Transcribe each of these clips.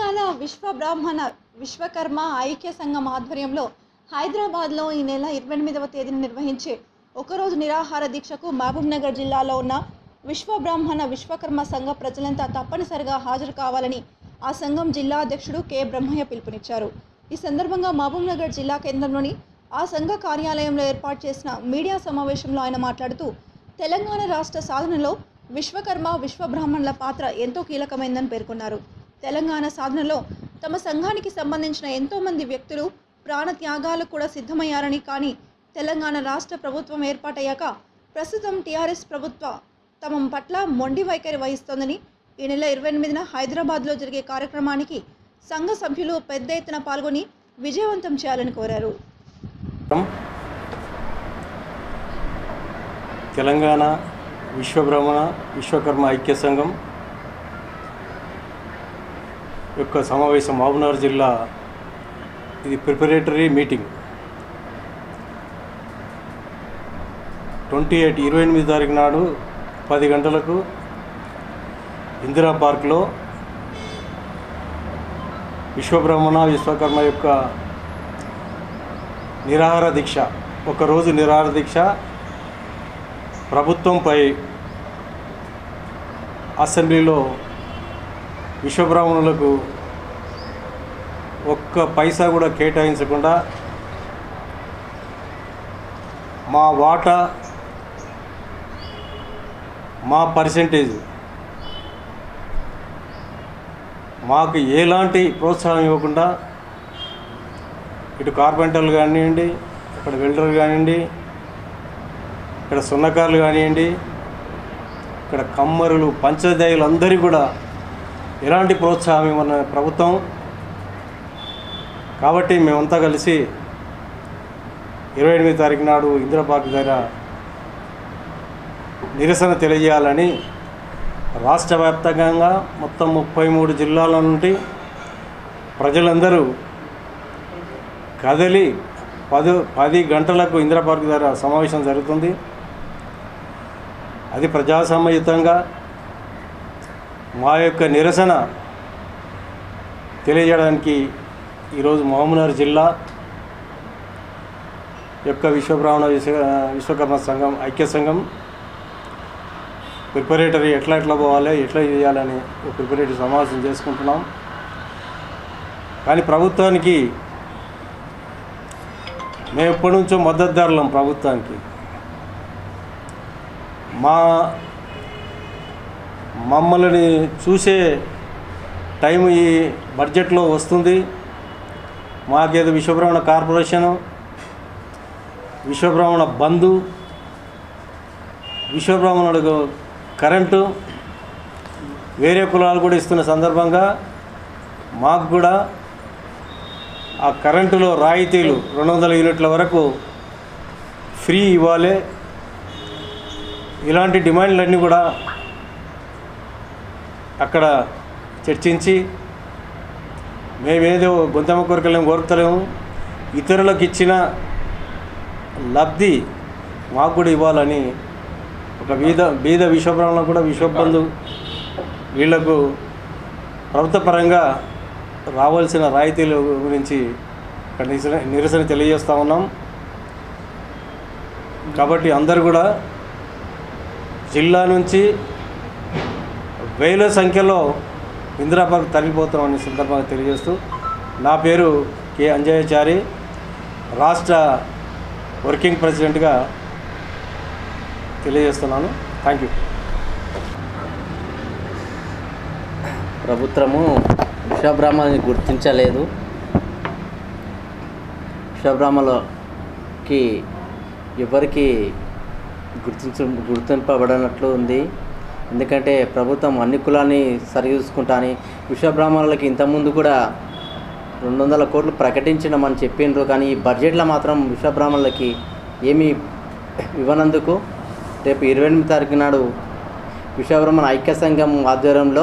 తెలంగాణ విశ్వ బ్రాహ్మణ విశ్వకర్మ ఐక్య సంఘం ఆధ్వర్యంలో హైదరాబాద్లో ఈ నెల ఇరవై ఎనిమిదవ తేదీన నిర్వహించే ఒకరోజు నిరాహార దీక్షకు మహబూబ్ నగర్ జిల్లాలో ఉన్న విశ్వ బ్రాహ్మణ విశ్వకర్మ సంఘ ప్రజలంతా తప్పనిసరిగా హాజరు కావాలని ఆ సంఘం జిల్లా అధ్యక్షుడు కె బ్రహ్మయ్య పిలుపునిచ్చారు ఈ సందర్భంగా మహబూబ్ నగర్ జిల్లా కేంద్రంలోని ఆ సంఘ కార్యాలయంలో ఏర్పాటు చేసిన మీడియా సమావేశంలో ఆయన మాట్లాడుతూ తెలంగాణ రాష్ట్ర సాధనలో విశ్వకర్మ విశ్వబ్రాహ్మణుల పాత్ర ఎంతో కీలకమైందని పేర్కొన్నారు తెలంగాణ సాధనలో తమ సంఘానికి సంబంధించిన ఎంతోమంది వ్యక్తులు ప్రాణ త్యాగాలకు కూడా సిద్ధమయ్యారని కానీ తెలంగాణ రాష్ట్ర ప్రభుత్వం ఏర్పాటయ్యాక ప్రస్తుతం టీఆర్ఎస్ ప్రభుత్వ తమ పట్ల మొండి వైఖరి వహిస్తోందని ఈ నెల ఇరవై ఎనిమిదిన హైదరాబాద్లో జరిగే కార్యక్రమానికి సంఘ సభ్యులు పెద్ద ఎత్తున పాల్గొని విజయవంతం చేయాలని కోరారు తెలంగాణ విశ్వబ్రహ్మణ విశ్వకర్మ ఐక్య సంఘం యొక్క సమావేశం మహబూబ్నగర్ జిల్లా ఇది ప్రిపరేటరీ మీటింగ్ ట్వంటీ ఎయిట్ ఇరవై ఎనిమిది తారీఖు నాడు పది గంటలకు ఇందిరా పార్క్లో విశ్వబ్రహ్మణ విశ్వకర్మ యొక్క నిరాహార దీక్ష ఒకరోజు నిరాహార దీక్ష ప్రభుత్వంపై అసెంబ్లీలో విశ్వబ్రాహ్మణులకు ఒక్క పైసా కూడా కేటాయించకుండా మా వాటా మా పర్సెంటేజ్ మాకు ఎలాంటి ప్రోత్సాహం ఇవ్వకుండా ఇటు కార్పెంటర్లు కానివ్వండి అక్కడ వెల్డర్లు కానివ్వండి ఇక్కడ సున్నకారులు కానివ్వండి ఇక్కడ కమ్మరులు పంచదయాలు అందరికీ కూడా ఎలాంటి ప్రోత్సాహం ఇవ్వన ప్రభుత్వం కాబట్టి మేమంతా కలిసి ఇరవై ఎనిమిది తారీఖు నాడు ఇందిరాపార్క్ దగ్గర నిరసన తెలియజేయాలని రాష్ట్ర వ్యాప్తంగా మొత్తం ముప్పై మూడు జిల్లాల నుండి ప్రజలందరూ కదిలి పది పది గంటలకు ఇందిరా పార్క్ దగ్గర సమావేశం జరుగుతుంది అది ప్రజాసమయుతంగా మా యొక్క నిరసన తెలియజేయడానికి ఈరోజు మహబూబ్నగర్ జిల్లా యొక్క విశ్వబ్రాహ్మణ విశ్వ విశ్వకర్మ సంఘం ఐక్య సంఘం ప్రిపరేటరీ ఎట్లా ఎట్లా పోవాలి ఎట్లా చేయాలని ఒక ప్రిపరేటరీ సమావేశం చేసుకుంటున్నాం కానీ ప్రభుత్వానికి మేము ఎప్పటి నుంచో మద్దతుదారులం ప్రభుత్వానికి మా మమ్మల్ని చూసే టైం ఈ బడ్జెట్లో వస్తుంది మాకేదో విశ్వబ్రహ్మణ కార్పొరేషను విశ్వబ్రహ్మణ బంధు విశ్వబ్రహ్మణుడు కరెంటు వేరే కులాలు కూడా ఇస్తున్న సందర్భంగా మాకు కూడా ఆ కరెంటులో రాయితీలు రెండు వందల యూనిట్ల వరకు ఫ్రీ ఇవ్వాలి ఇలాంటి డిమాండ్లన్నీ కూడా అక్కడ చర్చించి మేమేదో గొంతమ్మ కోరికలేం కోరుతలేము ఇతరులకు ఇచ్చిన లబ్ధి మాకు కూడా ఇవ్వాలని ఒక బీద బీద విశ్వబ్రహ్మణులకు కూడా విశ్వబంధు వీళ్లకు ప్రభుత్వ పరంగా రావాల్సిన రాయితీల గురించి ఇక్కడ నిరసన నిరసన తెలియజేస్తూ ఉన్నాం కాబట్టి అందరు కూడా జిల్లా నుంచి వేల సంఖ్యలో ఇందిరాబాద్ తరలిపోతామని సందర్భంగా తెలియజేస్తూ నా పేరు కె అంజయాచారి రాష్ట్ర వర్కింగ్ ప్రెసిడెంట్గా తెలియజేస్తున్నాను థ్యాంక్ యూ ప్రభుత్వము విశ్వబ్రహ్మని గుర్తించలేదు విశ్వబ్రహ్మలకి ఎవరికి గుర్తించ గుర్తింపబడినట్లు ఉంది ఎందుకంటే ప్రభుత్వం అన్ని కులాన్ని సరిచూసుకుంటాని విశ్వబ్రాహ్మణులకి ఇంతకుముందు కూడా రెండు వందల కోట్లు ప్రకటించినామని చెప్పిండ్రు కానీ ఈ బడ్జెట్లో మాత్రం విశ్వబ్రాహ్మణులకి ఏమీ ఇవ్వనందుకు రేపు ఇరవై ఎనిమిది తారీఖు నాడు విశ్వబ్రహ్మణ ఐక్య సంఘం ఆధ్వర్యంలో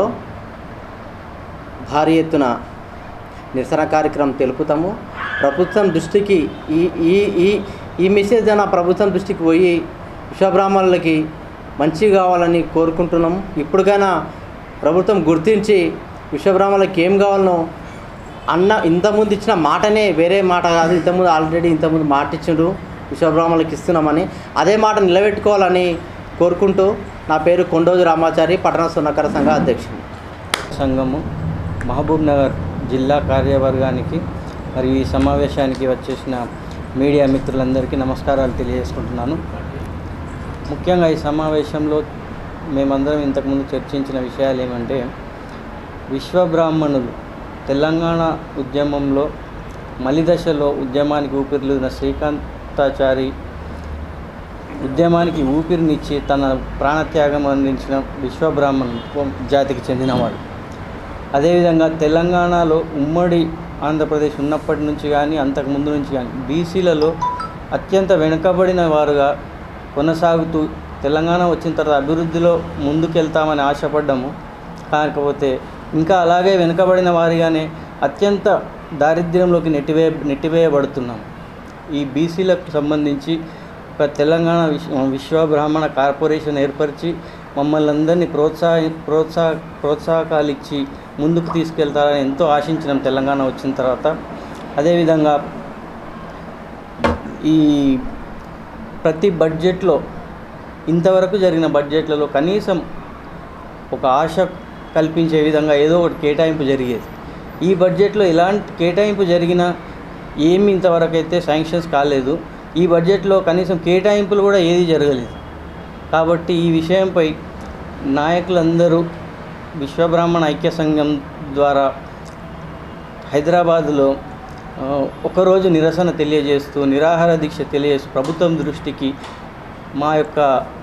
భారీ ఎత్తున నిరసన కార్యక్రమం తెలుపుతాము ప్రభుత్వం దృష్టికి ఈ ఈ ఈ ఈ మెసేజ్ అయినా ప్రభుత్వం దృష్టికి పోయి విశ్వబ్రాహ్మణులకి మంచి కావాలని కోరుకుంటున్నాం ఇప్పటికైనా ప్రభుత్వం గుర్తించి విశ్వబ్రాహ్మణులకు ఏం కావాలనో అన్న ఇంతకుముందు ఇచ్చిన మాటనే వేరే మాట కాదు ఇంతకుముందు ఆల్రెడీ ఇంతకుముందు మాట ఇచ్చిండ్రు విశ్వబ్రాహ్మణులకు ఇస్తున్నామని అదే మాట నిలబెట్టుకోవాలని కోరుకుంటూ నా పేరు కొండోజు రామాచారి పట్టణ సున్నకర సంఘ అధ్యక్షుడు సంఘము మహబూబ్ నగర్ జిల్లా కార్యవర్గానికి మరియు ఈ సమావేశానికి వచ్చేసిన మీడియా మిత్రులందరికీ నమస్కారాలు తెలియజేసుకుంటున్నాను ముఖ్యంగా ఈ సమావేశంలో మేమందరం ఇంతకుముందు చర్చించిన విషయాలు ఏమంటే విశ్వబ్రాహ్మణులు తెలంగాణ ఉద్యమంలో మలిదశలో ఉద్యమానికి ఊపిరిలున్న శ్రీకాంతాచారి ఉద్యమానికి ఊపిరినిచ్చి తన ప్రాణత్యాగం అందించిన విశ్వబ్రాహ్మణ్ జాతికి చెందినవాడు అదేవిధంగా తెలంగాణలో ఉమ్మడి ఆంధ్రప్రదేశ్ ఉన్నప్పటి నుంచి కానీ అంతకు ముందు నుంచి కానీ బీసీలలో అత్యంత వెనుకబడిన వారుగా కొనసాగుతూ తెలంగాణ వచ్చిన తర్వాత అభివృద్ధిలో ముందుకెళ్తామని ఆశపడ్డాము కాకపోతే ఇంకా అలాగే వెనుకబడిన వారిగానే అత్యంత దారిద్ర్యంలోకి నెట్టివే నెట్టివేయబడుతున్నాం ఈ బీసీలకు సంబంధించి ఒక తెలంగాణ విశ్వ విశ్వ బ్రాహ్మణ కార్పొరేషన్ ఏర్పరిచి మమ్మల్ని అందరినీ ప్రోత్సాహ ప్రోత్సాహ ప్రోత్సాహకాలు ఇచ్చి ముందుకు తీసుకెళ్తారని ఎంతో ఆశించినాం తెలంగాణ వచ్చిన తర్వాత అదేవిధంగా ఈ ప్రతి బడ్జెట్లో ఇంతవరకు జరిగిన బడ్జెట్లలో కనీసం ఒక ఆశ కల్పించే విధంగా ఏదో ఒకటి కేటాయింపు జరిగేది ఈ బడ్జెట్లో ఎలాంటి కేటాయింపు జరిగినా ఏమి ఇంతవరకు అయితే శాంక్షన్స్ కాలేదు ఈ బడ్జెట్లో కనీసం కేటాయింపులు కూడా ఏది జరగలేదు కాబట్టి ఈ విషయంపై నాయకులందరూ విశ్వబ్రాహ్మణ ఐక్య సంఘం ద్వారా హైదరాబాదులో ఆ, ఒకరోజు నిరసన తెలియజేస్తూ నిరాహార దీక్ష తెలియజేస్తూ ప్రభుత్వం దృష్టికి మా యొక్క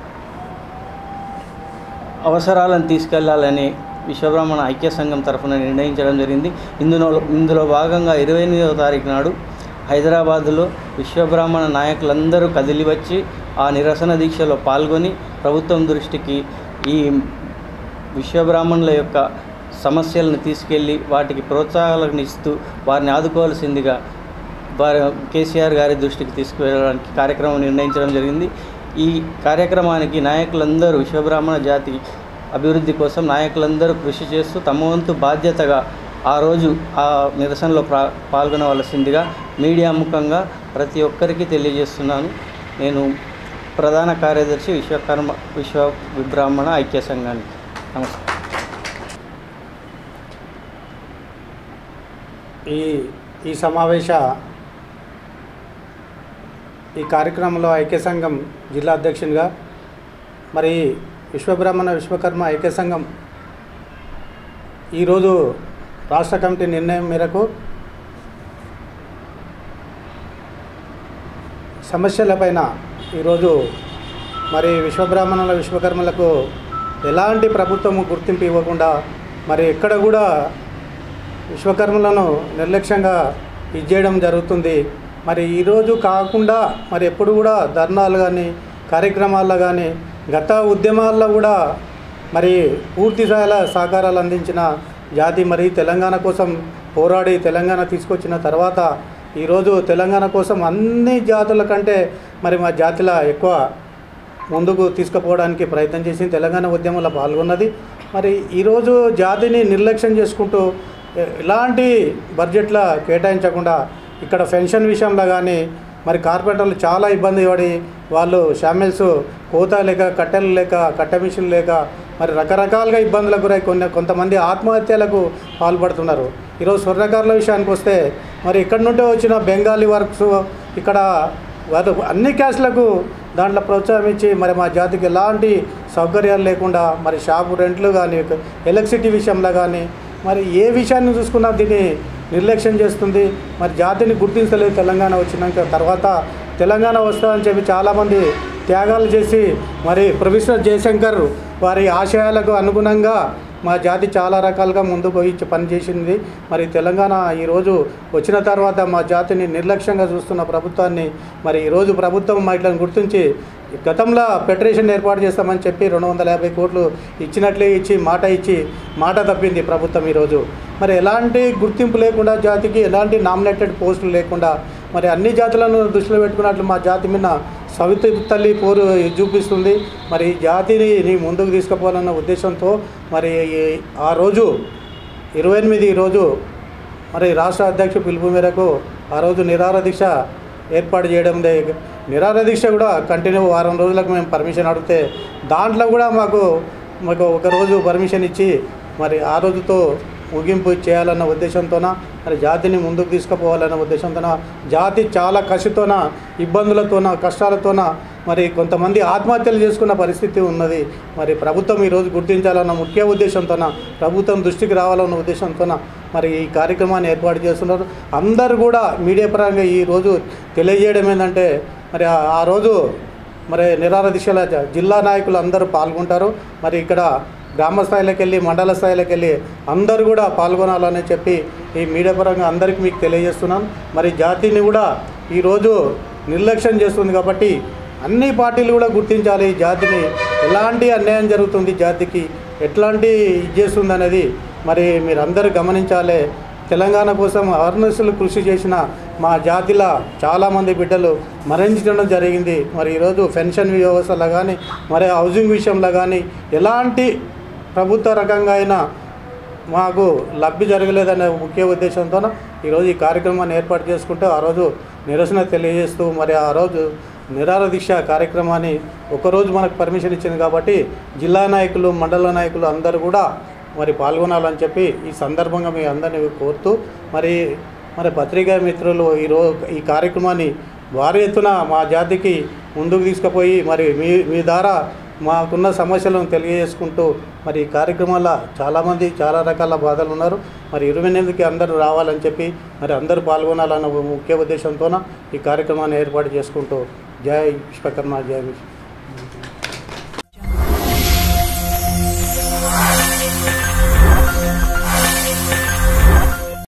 అవసరాలను తీసుకెళ్లాలని విశ్వబ్రాహ్మణ ఐక్య సంఘం తరఫున నిర్ణయించడం జరిగింది ఇందులో ఇందులో భాగంగా ఇరవై ఎనిమిదవ తారీఖు నాడు హైదరాబాదులో విశ్వబ్రాహ్మణ నాయకులందరూ కదిలి వచ్చి ఆ నిరసన దీక్షలో పాల్గొని ప్రభుత్వం దృష్టికి ఈ విశ్వబ్రాహ్మణుల యొక్క సమస్యలను తీసుకెళ్ళి వాటికి ప్రోత్సాహాలను ఇస్తూ వారిని ఆదుకోవాల్సిందిగా వారి కేసీఆర్ గారి దృష్టికి తీసుకువెళ్ళడానికి కార్యక్రమం నిర్ణయించడం జరిగింది ఈ కార్యక్రమానికి నాయకులందరూ విశ్వబ్రాహ్మణ జాతి అభివృద్ధి కోసం నాయకులందరూ కృషి చేస్తూ తమ వంతు బాధ్యతగా ఆ రోజు ఆ నిరసనలో ప్రా పాల్గొనవలసిందిగా మీడియా ముఖంగా ప్రతి ఒక్కరికి తెలియజేస్తున్నాను నేను ప్రధాన కార్యదర్శి విశ్వకర్మ విశ్వ విబ్రాహ్మణ ఐక్య సంఘానికి నమస్కారం ఈ ఈ సమావేశ ఈ కార్యక్రమంలో ఐక్య సంఘం జిల్లా అధ్యక్షునిగా మరి విశ్వబ్రాహ్మణ విశ్వకర్మ ఐక్య సంఘం ఈరోజు రాష్ట్ర కమిటీ నిర్ణయం మేరకు సమస్యలపైన ఈరోజు మరి విశ్వబ్రాహ్మణుల విశ్వకర్మలకు ఎలాంటి ప్రభుత్వం గుర్తింపు ఇవ్వకుండా మరి ఎక్కడ కూడా విశ్వకర్మలను నిర్లక్ష్యంగా ఇచ్చేయడం జరుగుతుంది మరి ఈరోజు కాకుండా మరి ఎప్పుడు కూడా ధర్నాలు కానీ కార్యక్రమాల్లో కానీ గత ఉద్యమాల్లో కూడా మరి పూర్తి స్థాయిలో సహకారాలు అందించిన జాతి మరి తెలంగాణ కోసం పోరాడి తెలంగాణ తీసుకొచ్చిన తర్వాత ఈరోజు తెలంగాణ కోసం అన్ని జాతుల కంటే మరి మా జాతిలో ఎక్కువ ముందుకు తీసుకుపోవడానికి ప్రయత్నం చేసింది తెలంగాణ ఉద్యమంలో పాల్గొన్నది మరి ఈరోజు జాతిని నిర్లక్ష్యం చేసుకుంటూ ఎ- ఎలాంటి బడ్జెట్ల కేటాయించకుండా ఇక్కడ పెన్షన్ విషయంలో కానీ మరి కార్పొరేటర్లు చాలా ఇబ్బంది పడి వాళ్ళు షామిల్స్ కోత లేక కట్టెలు లేక కట్టె మిషన్ లేక మరి రకరకాలుగా ఇబ్బందులకు గురై కొన్ని కొంతమంది ఆత్మహత్యలకు పాల్పడుతున్నారు ఈరోజు స్వర్ణకారుల విషయానికి వస్తే మరి ఇక్కడ నుండి వచ్చిన బెంగాలీ వర్క్స్ ఇక్కడ వారు అన్ని క్యాస్ట్లకు దాంట్లో ప్రోత్సాహం ఇచ్చి మరి మా జాతికి ఎలాంటి సౌకర్యాలు లేకుండా మరి షాపు రెంట్లు కానీ ఎలక్ట్రిసిటీ విషయంలో కానీ మరి ఏ విషయాన్ని చూసుకున్నా దీన్ని నిర్లక్ష్యం చేస్తుంది మరి జాతిని గుర్తించలేదు తెలంగాణ వచ్చినాక తర్వాత తెలంగాణ వస్తుందని చెప్పి చాలామంది త్యాగాలు చేసి మరి ప్రొఫెసర్ జయశంకర్ వారి ఆశయాలకు అనుగుణంగా మా జాతి చాలా రకాలుగా ముందుకు పోయి పనిచేసింది మరి తెలంగాణ ఈరోజు వచ్చిన తర్వాత మా జాతిని నిర్లక్ష్యంగా చూస్తున్న ప్రభుత్వాన్ని మరి ఈరోజు ప్రభుత్వం మహిళలను గుర్తించి గతంలో ఫెడరేషన్ ఏర్పాటు చేస్తామని చెప్పి రెండు వందల యాభై కోట్లు ఇచ్చినట్లే ఇచ్చి మాట ఇచ్చి మాట తప్పింది ప్రభుత్వం ఈరోజు మరి ఎలాంటి గుర్తింపు లేకుండా జాతికి ఎలాంటి నామినేటెడ్ పోస్టులు లేకుండా మరి అన్ని జాతులను దృష్టిలో పెట్టుకున్నట్లు మా జాతి మీద సవితి తల్లి పోరు చూపిస్తుంది మరి ఈ జాతిని నీ ముందుకు తీసుకుపోవాలన్న ఉద్దేశంతో మరి ఈ- ఆ రోజు ఇరవై ఎనిమిది రోజు మరి రాష్ట్ర అధ్యక్షుడు పిలుపు మేరకు ఆ రోజు నిరాహార దీక్ష ఏర్పాటు చేయడం దే- నిరాహార దీక్ష కూడా కంటిన్యూ వారం రోజులకు మేము పర్మిషన్ అడిగితే దాంట్లో కూడా మాకు మాకు ఒక రోజు పర్మిషన్ ఇచ్చి మరి ఆ రోజుతో ముగింపు చేయాలన్న ఉద్దేశంతోన మరి జాతిని ముందుకు తీసుకుపోవాలన్న ఉద్దేశంతోన జాతి చాలా కసితోన ఇబ్బందులతోన కష్టాలతోన మరి కొంతమంది ఆత్మహత్యలు చేసుకున్న పరిస్థితి ఉన్నది మరి ప్రభుత్వం ఈరోజు గుర్తించాలన్న ముఖ్య ఉద్దేశంతోన ప్రభుత్వం దృష్టికి రావాలన్న ఉద్దేశంతోన మరి ఈ కార్యక్రమాన్ని ఏర్పాటు చేస్తున్నారు అందరూ కూడా మీడియా పరంగా ఈరోజు తెలియజేయడం ఏంటంటే మరి ఆ- ఆ రోజు మరి నిరాహార దీక్షల జ- జిల్లా నాయకులు అందరూ పాల్గొంటారు మరి ఇక్కడ గ్రామ స్థాయిలోకి వెళ్ళి మండల స్థాయిలోకి వెళ్ళి అందరూ కూడా పాల్గొనాలని చెప్పి ఈ మీడియా పరంగా అందరికీ మీకు తెలియజేస్తున్నాను మరి జాతిని కూడా ఈరోజు నిర్లక్ష్యం చేస్తుంది కాబట్టి అన్ని పార్టీలు కూడా గుర్తించాలి ఈ జాతిని ఎలాంటి అన్యాయం జరుగుతుంది జాతికి ఎట్లాంటి ఇది చేస్తుంది అనేది మరి మీరందరూ గమనించాలి తెలంగాణ కోసం అవర్నెస్లు కృషి చేసిన మా జాతిలో చాలామంది బిడ్డలు మరణించడం జరిగింది మరి ఈరోజు పెన్షన్ వ్యవస్థలో కానీ మరి హౌసింగ్ విషయంలో కానీ ఎలాంటి ప్రభుత్వ రకంగా అయినా మాకు లబ్ధి జరగలేదనే ముఖ్య ఉద్దేశంతో ఈరోజు ఈ కార్యక్రమాన్ని ఏర్పాటు చేసుకుంటూ ఆ రోజు నిరసన తెలియజేస్తూ మరి ఆ రోజు నిరార దీక్ష కార్యక్రమాన్ని ఒకరోజు మనకు పర్మిషన్ ఇచ్చింది కాబట్టి జిల్లా నాయకులు మండల నాయకులు అందరూ కూడా మరి పాల్గొనాలని చెప్పి ఈ సందర్భంగా మీ అందరినీ కోరుతూ మరి మరి పత్రికా మిత్రులు ఈరోజు ఈ కార్యక్రమాన్ని భారీ ఎత్తున మా జాతికి ముందుకు తీసుకుపోయి మరి మీ మీ ద్వారా మాకున్న సమస్యలను తెలియజేసుకుంటూ మరి ఈ కార్యక్రమాల్లో చాలామంది చాలా రకాల బాధలు ఉన్నారు మరి ఇరవై ఎనిమిదికి అందరూ రావాలని చెప్పి మరి అందరూ పాల్గొనాలన్న ముఖ్య ఉద్దేశంతోన ఈ కార్యక్రమాన్ని ఏర్పాటు చేసుకుంటూ జై విశ్వకర్మ జై విశ్వ